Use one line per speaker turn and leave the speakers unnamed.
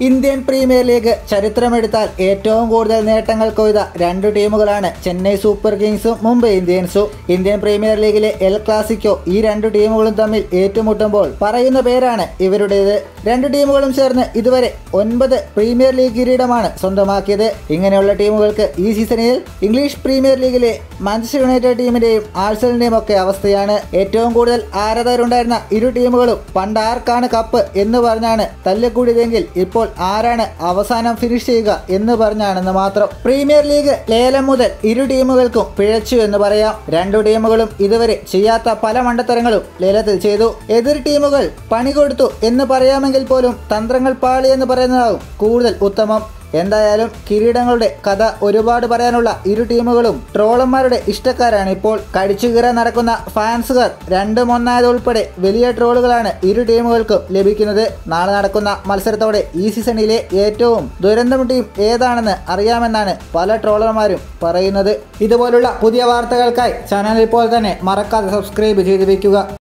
Indian premier league ചരിത്രമെടുത്താൽ ഏറ്റവും കൂടുതൽ നേട്ടങ്ങൾ കൊയ്ത രണ്ട് ടീമുകളാണ് ചെന്നൈ സൂപ്പർ കിങ്സും മുംബൈ ഇന്ത്യൻസും ഇന്ത്യൻ പ്രീമിയർ ലീഗിലെ എൽ ക്ലാസിക്കോ ഈ രണ്ട് ടീമുകളും തമ്മിൽ ഏറ്റുമുട്ടുമ്പോൾ പറയുന്ന പേരാണ് ഇവരുടേത് രണ്ട് ടീമുകളും ചേർന്ന് ഇതുവരെ ഒൻപത് പ്രീമിയർ ലീഗ് കിരീടമാണ് സ്വന്തമാക്കിയത് ഇങ്ങനെയുള്ള ടീമുകൾക്ക് ഈ സീസണിൽ ഇംഗ്ലീഷ് പ്രീമിയർ ലീഗിലെ മാഞ്ചസ്റ്റർ യുണൈറ്റഡ് ടീമിന്റെയും ആഴ്സണലിന്റെയും ഒക്കെ അവസ്ഥയാണ് ഏറ്റവും കൂടുതൽ ആരാധകരുണ്ടായിരുന്ന ഇരു ടീമുകളും പണ്ട് ആർക്കാണ് കപ്പ് എന്ന് പറഞ്ഞാണ് തല്ലിക്കൂടിയതെങ്കിൽ ഇപ്പോൾ ആരാണ് അവസാനം ഫിനിഷ് ചെയ്യുക എന്ന് പറഞ്ഞാണെന്ന് മാത്രം പ്രീമിയർ ലീഗ് ലേലം മുതൽ ഇരു ടീമുകൾക്കും പിഴച്ചു എന്ന് പറയാം രണ്ടു ടീമുകളും ഇതുവരെ ചെയ്യാത്ത പല മണ്ടത്തരങ്ങളും ലേലത്തിൽ ചെയ്തു എതിർ ടീമുകൾ പണി കൊടുത്തു എന്ന് പറയാമെങ്കിൽ പോലും തന്ത്രങ്ങൾ പാളി എന്ന് പറയുന്നതാകും കൂടുതൽ ഉത്തമം എന്തായാലും കിരീടങ്ങളുടെ കഥ ഒരുപാട് പറയാനുള്ള ഇരു ടീമുകളും ട്രോളന്മാരുടെ ഇഷ്ടക്കാരാണ് ഇപ്പോൾ കടിച്ചുകീറാൻ നടക്കുന്ന ഫാൻസുകാർ രണ്ടും ഒന്നായതുൾപ്പെടെ വലിയ ട്രോളുകളാണ് ഇരു ടീമുകൾക്കും ലഭിക്കുന്നത് നാളെ നടക്കുന്ന മത്സരത്തോടെ ഈ സീസണിലെ ഏറ്റവും ദുരന്തം ടീം ഏതാണെന്ന് അറിയാമെന്നാണ് പല ട്രോളർമാരും പറയുന്നത് ഇതുപോലുള്ള പുതിയ വാർത്തകൾക്കായി ചാനൽ ഇപ്പോൾ തന്നെ മറക്കാതെ സബ്സ്ക്രൈബ് ചെയ്ത് വയ്ക്കുക